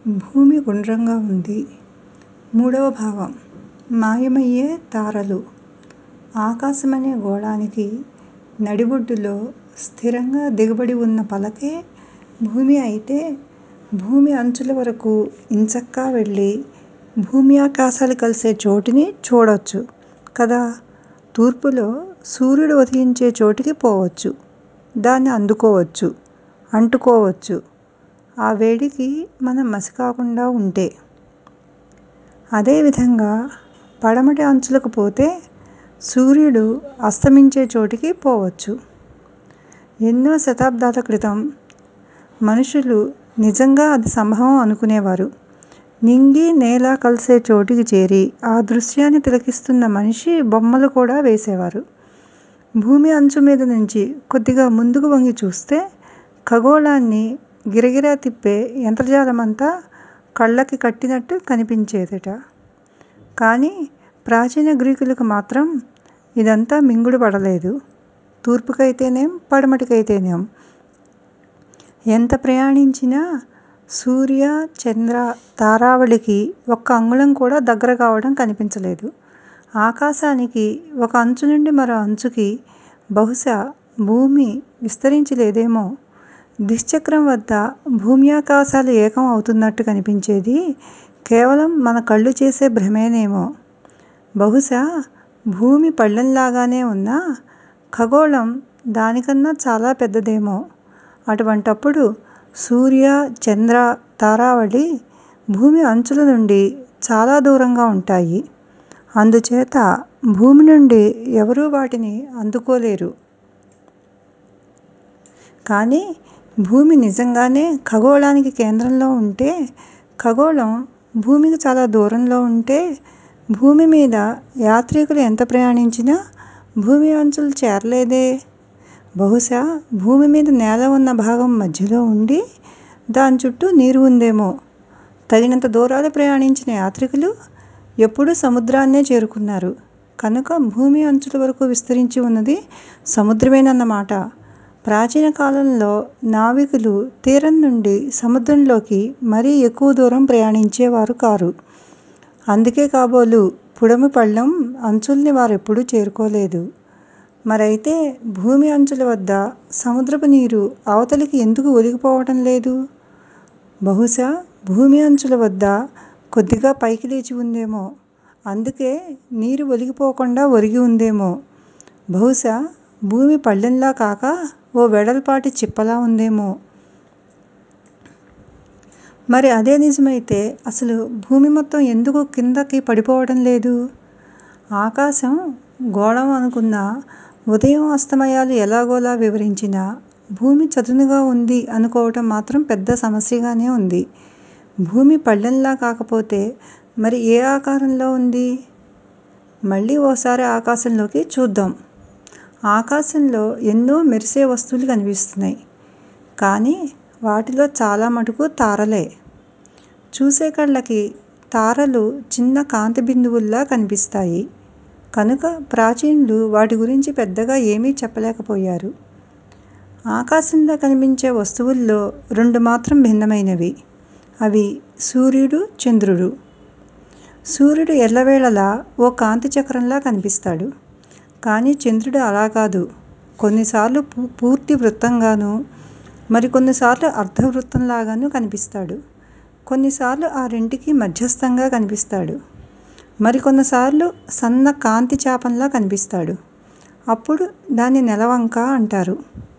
భూమి గుండ్రంగా ఉంది మూడవ భాగం మాయమయ్యే తారలు ఆకాశమనే గోళానికి నడిబొడ్డులో స్థిరంగా దిగబడి ఉన్న పలకే భూమి అయితే భూమి అంచుల వరకు ఇంచక్కా వెళ్ళి భూమ్యాకాశాలు కలిసే చోటుని చూడొచ్చు కదా తూర్పులో సూర్యుడు ఉదయించే చోటికి పోవచ్చు దాన్ని అందుకోవచ్చు అంటుకోవచ్చు ఆ వేడికి మనం మసికాకుండా ఉంటే అదేవిధంగా పడమటి అంచులకు పోతే సూర్యుడు అస్తమించే చోటికి పోవచ్చు ఎన్నో శతాబ్దాల క్రితం మనుషులు నిజంగా అది సంభవం అనుకునేవారు నింగి నేల కలిసే చోటికి చేరి ఆ దృశ్యాన్ని తిలకిస్తున్న మనిషి బొమ్మలు కూడా వేసేవారు భూమి అంచు మీద నుంచి కొద్దిగా ముందుకు వంగి చూస్తే ఖగోళాన్ని గిరగిరా తిప్పే యంత్రజాలమంతా కళ్ళకి కట్టినట్టు కనిపించేదట కానీ ప్రాచీన గ్రీకులకు మాత్రం ఇదంతా మింగుడు పడలేదు తూర్పుకైతేనేం పడమటికైతేనేం ఎంత ప్రయాణించినా సూర్య చంద్ర తారావళికి ఒక్క అంగుళం కూడా దగ్గర కావడం కనిపించలేదు ఆకాశానికి ఒక అంచు నుండి మరో అంచుకి బహుశా భూమి విస్తరించి లేదేమో దిక్చక్రం వద్ద భూమ్యాకాశాలు ఏకం అవుతున్నట్టు కనిపించేది కేవలం మన కళ్ళు చేసే భ్రమేనేమో బహుశా భూమి పళ్ళెంలాగానే ఉన్నా ఖగోళం దానికన్నా చాలా పెద్దదేమో అటువంటప్పుడు సూర్య చంద్ర తారావళి భూమి అంచుల నుండి చాలా దూరంగా ఉంటాయి అందుచేత భూమి నుండి ఎవరూ వాటిని అందుకోలేరు కానీ భూమి నిజంగానే ఖగోళానికి కేంద్రంలో ఉంటే ఖగోళం భూమికి చాలా దూరంలో ఉంటే భూమి మీద యాత్రికులు ఎంత ప్రయాణించినా భూమి అంచులు చేరలేదే బహుశా భూమి మీద నేల ఉన్న భాగం మధ్యలో ఉండి దాని చుట్టూ నీరు ఉందేమో తగినంత దూరాలు ప్రయాణించిన యాత్రికులు ఎప్పుడూ సముద్రాన్నే చేరుకున్నారు కనుక భూమి అంచుల వరకు విస్తరించి ఉన్నది సముద్రమేనన్నమాట ప్రాచీన కాలంలో నావికులు తీరం నుండి సముద్రంలోకి మరీ ఎక్కువ దూరం ప్రయాణించేవారు కారు అందుకే కాబోలు పుడమి పళ్ళెం అంచుల్ని వారెప్పుడూ చేరుకోలేదు మరైతే భూమి అంచుల వద్ద సముద్రపు నీరు అవతలికి ఎందుకు ఒలిగిపోవటం లేదు బహుశా భూమి అంచుల వద్ద కొద్దిగా పైకి లేచి ఉందేమో అందుకే నీరు ఒలిగిపోకుండా ఒరిగి ఉందేమో బహుశా భూమి పళ్ళెంలా కాక ఓ వెడల్పాటి చిప్పలా ఉందేమో మరి అదే నిజమైతే అసలు భూమి మొత్తం ఎందుకు కిందకి పడిపోవడం లేదు ఆకాశం గోళం అనుకున్నా ఉదయం అస్తమయాలు ఎలాగోలా వివరించినా భూమి చదునుగా ఉంది అనుకోవటం మాత్రం పెద్ద సమస్యగానే ఉంది భూమి పళ్ళెంలా కాకపోతే మరి ఏ ఆకారంలో ఉంది మళ్ళీ ఓసారి ఆకాశంలోకి చూద్దాం ఆకాశంలో ఎన్నో మెరిసే వస్తువులు కనిపిస్తున్నాయి కానీ వాటిలో చాలా మటుకు తారలే చూసే కళ్ళకి తారలు చిన్న కాంతి బిందువుల్లా కనిపిస్తాయి కనుక ప్రాచీనులు వాటి గురించి పెద్దగా ఏమీ చెప్పలేకపోయారు ఆకాశంలో కనిపించే వస్తువుల్లో రెండు మాత్రం భిన్నమైనవి అవి సూర్యుడు చంద్రుడు సూర్యుడు ఎల్లవేళలా ఓ కాంతి చక్రంలా కనిపిస్తాడు కానీ చంద్రుడు అలా కాదు కొన్నిసార్లు పూర్తి వృత్తంగానూ మరికొన్నిసార్లు అర్ధవృత్తంలాగానూ కనిపిస్తాడు కొన్నిసార్లు ఆ రెంటికి మధ్యస్థంగా కనిపిస్తాడు మరికొన్నిసార్లు సన్న కాంతి చాపంలా కనిపిస్తాడు అప్పుడు దాన్ని నెలవంక అంటారు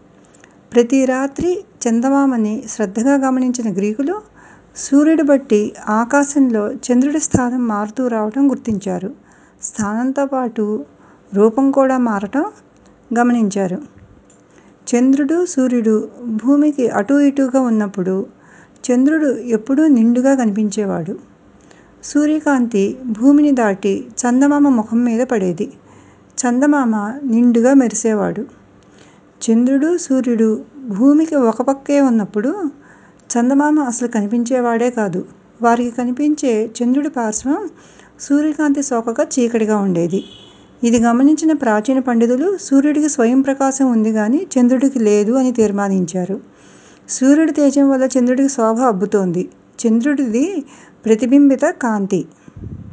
ప్రతి రాత్రి చందమామని శ్రద్ధగా గమనించిన గ్రీకులు సూర్యుడు బట్టి ఆకాశంలో చంద్రుడి స్థానం మారుతూ రావటం గుర్తించారు స్థానంతో పాటు రూపం కూడా మారటం గమనించారు చంద్రుడు సూర్యుడు భూమికి అటూ ఇటూగా ఉన్నప్పుడు చంద్రుడు ఎప్పుడూ నిండుగా కనిపించేవాడు సూర్యకాంతి భూమిని దాటి చందమామ ముఖం మీద పడేది చందమామ నిండుగా మెరిసేవాడు చంద్రుడు సూర్యుడు భూమికి ఒక పక్కే ఉన్నప్పుడు చందమామ అసలు కనిపించేవాడే కాదు వారికి కనిపించే చంద్రుడి పార్శ్వం సూర్యకాంతి సోకగా చీకటిగా ఉండేది ఇది గమనించిన ప్రాచీన పండితులు సూర్యుడికి స్వయం ప్రకాశం ఉంది కానీ చంద్రుడికి లేదు అని తీర్మానించారు సూర్యుడి తేజం వల్ల చంద్రుడికి శోభ అబ్బుతోంది చంద్రుడిది ప్రతిబింబిత కాంతి